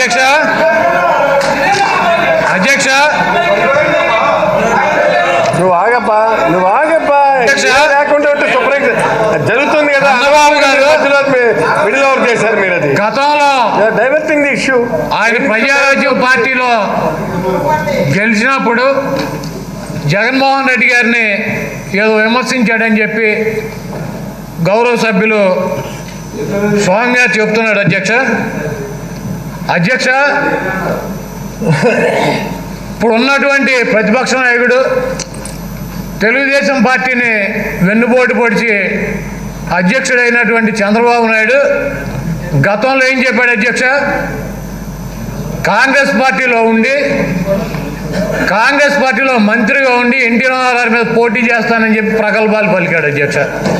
అధ్యక్ష అధ్యక్ష నువ్వు ఆగప్పా నువ్వు ఆగప్పా అధ్యక్ష. ఏం లేకుండా ఉంటే సుప్రీం జరుగుతుంది కదా చంద్రబాబు గారు. మిడిల్ ఓవర్ చేశారు మీరు అది గతంలో డైవర్టింగ్ ది ఇష్యూ ఆయన ప్రజారాజ్యం పార్టీలో గెలిచినప్పుడు జగన్మోహన్ రెడ్డి గారిని ఏదో విమర్శించాడని చెప్పి గౌరవ సభ్యులు స్వామి గారు చెప్తున్నాడు అధ్యక్ష అధ్యక్ష ఇప్పుడు ఉన్నటువంటి ప్రతిపక్ష నాయకుడు తెలుగుదేశం పార్టీని వెన్నుపోటు పొడిచి అధ్యక్షుడైనటువంటి చంద్రబాబు నాయుడు గతంలో ఏం చెప్పాడు అధ్యక్ష కాంగ్రెస్ పార్టీలో ఉండి కాంగ్రెస్ పార్టీలో మంత్రిగా ఉండి ఎన్టీ రామారావు మీద పోటీ చేస్తానని చెప్పి ప్రగల్భాలు పలికాడు అధ్యక్ష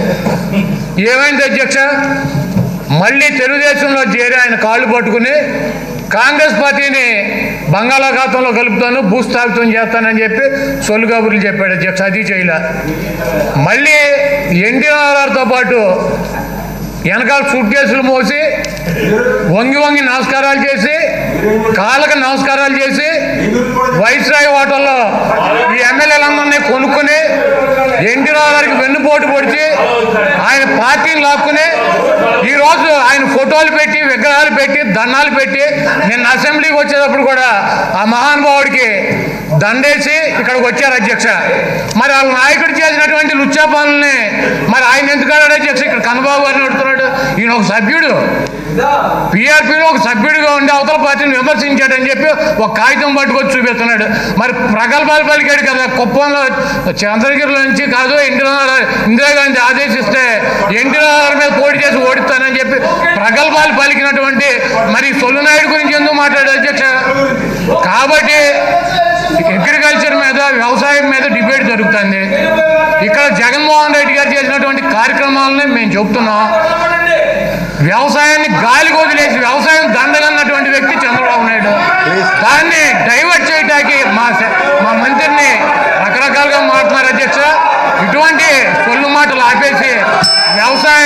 ఏమైంది అధ్యక్ష మళ్ళీ తెలుగుదేశంలో చేరి ఆయన కాళ్ళు పట్టుకుని కాంగ్రెస్ పార్టీని బంగాళాఖాతంలో కలుపుతాను భూస్థాపితం చేస్తానని చెప్పి సొల్లు కబుర్లు చెప్పాడు అధ్యక్ష అది చేయలే మళ్ళీ ఎన్టీ రామారావుతో పాటు వెనకాల సూట్ కేసులు మోసి వంగి వంగి నమస్కారాలు చేసి కాళ్ళకు నమస్కారాలు చేసి వైస్రాయ్ హోటల్లో ఈ ఎమ్మెల్యేలందరినీ కొనుక్కుని ఎన్టీ రావు గారికి వెన్నుపోటు పొడిచి ఆయన పార్టీని లాక్కుని ఈరోజు ఆయన ఫోటోలు పెట్టి విగ్రహాలు పెట్టి దండాలు పెట్టి నిన్న అసెంబ్లీకి వచ్చేటప్పుడు కూడా ఆ మహానుభావుడికి దండేసి ఇక్కడికి వచ్చారు అధ్యక్ష మరి వాళ్ళ నాయకుడు చేసినటువంటి లుచ్చా పనుల్ని మరి ఆయన ఎందుకు అన్నాడు అధ్యక్ష ఇక్కడ కన్నబాబు గారిని అడుగుతున్నాడు ఈయన ఒక సభ్యుడు పిఆర్పీలో ఒక సభ్యుడిగా ఉండి అవతల పార్టీని విమర్శించాడని చెప్పి ఒక కాగితం పట్టుకొచ్చి చూపిస్తున్నాడు మరి ప్రగల్భాలు పలికాడు కదా కుప్పంలో చంద్రగిరిలో నుంచి కాదు ఎన్టీ రామారావు ఇందిరాగాంధీ ఆదేశిస్తే ఎన్టీ రామారావు మీద పోటీ చేసి ఓడిస్తానని చెప్పి ప్రగల్భాలు పలికినటువంటి మరి సొల్లునాయుడు గురించి ఎందుకు మాట్లాడారు అధ్యక్ష కాబట్టి అగ్రికల్చర్ మీద వ్యవసాయం మీద డిబేట్ జరుగుతుంది ఇక్కడ జగన్మోహన్ రెడ్డి గారు చేసినటువంటి కార్యక్రమాలని మేము చెప్తున్నాం వ్యవసాయాన్ని గాలికి వదిలేసి వ్యవసాయం దండగన్నటువంటి వ్యక్తి చంద్రబాబు నాయుడు దాన్ని డైవర్ట్ చేయడానికి మా స- మా మంత్రిని రకరకాలుగా మాట్లాడుతున్నారు అధ్యక్ష ఇటువంటి సొల్లు మాటలు ఆపేసి వ్యవసాయ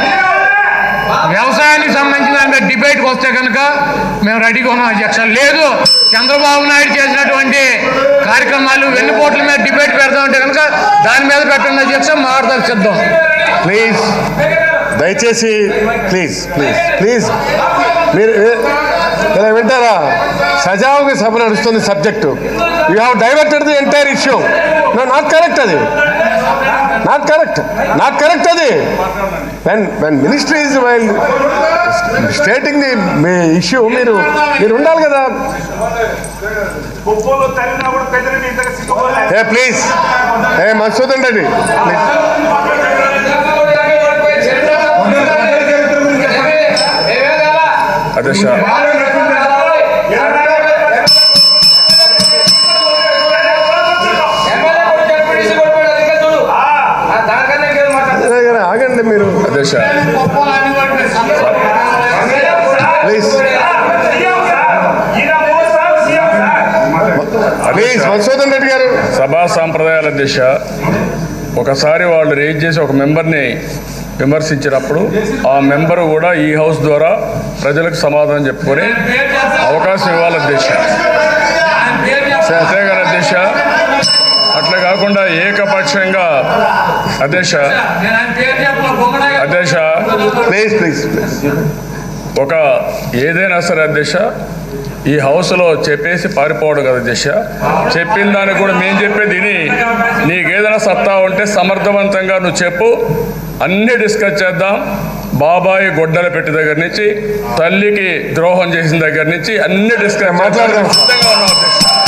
వ్యవసాయానికి సంబంధించిన దాని మీద డిబేట్కి వస్తే కనుక మేము రెడీగా ఉన్నాం అధ్యక్ష లేదు చంద్రబాబు నాయుడు చేసినటువంటి కార్యక్రమాలు వెన్నుపోట్ల మీద డిబేట్ పెడతామంటే కనుక దాని మీద పెట్టండి అధ్యక్ష మాట్లాడదాం సిద్ధం ప్లీజ్ దయచేసి ప్లీజ్ ప్లీజ్ ప్లీజ్ మీరు ఏ- ఇలా వింటారా సజావుగా సభ నడుస్తుంది subject you have diverted the entire issue no not correct అది నాట్ కరెక్ట్ నాట్ కరెక్ట్ అది when when ministry is while stating the మీ ఇష్యూ మీరు మీరు ఉండాలి కదా కుప్పంలో తల్లినా కూడా పెద్దరెడ్డి ఇంతగా సిగ్గుపోలేదు ఏ ప్లీజ్ ఏ మసూద్ రెడ్డి ప్లీజ్ అధ్యక్ష అదే కదా, ఆగండి మీరు అధ్యక్ష ప్లీజ్ ఈయన మూడు సార్లు CM sir please Madhusudan Reddy గారు సభా సాంప్రదాయాల దిశ ఒకసారి వాళ్ళు రేజ్ చేసి ఒక మెంబర్ని విమర్శించినప్పుడు ఆ మెంబర్ కూడా ఈ హౌస్ ద్వారా ప్రజలకు సమాధానం చెప్పుకొని అవకాశం ఇవ్వాలి అధ్యక్ష అంతేగాని అధ్యక్ష అట్లా కాకుండా ఏకపక్షంగా అధ్యక్ష అధ్యక్ష ప్లీజ్ ప్లీజ్ ప్లీజ్ ఒక ఏదైనా సరే అధ్యక్ష ఈ హౌస్లో చెప్పేసి పారిపోవడం కదా అధ్యక్ష చెప్పిన దానికి కూడా మేము చెప్పేది విని నీకేదైనా సత్తా ఉంటే సమర్థవంతంగా నువ్వు చెప్పు అన్నీ డిస్కస్ చేద్దాం బాబాయి గొడ్డల పెట్టి దగ్గర నుంచి తల్లికి ద్రోహం చేసిన దగ్గర నుంచి అన్ని డిస్కస్ మాట్లాడదాం. సిద్ధంగా ఉన్నాం అధ్యక్ష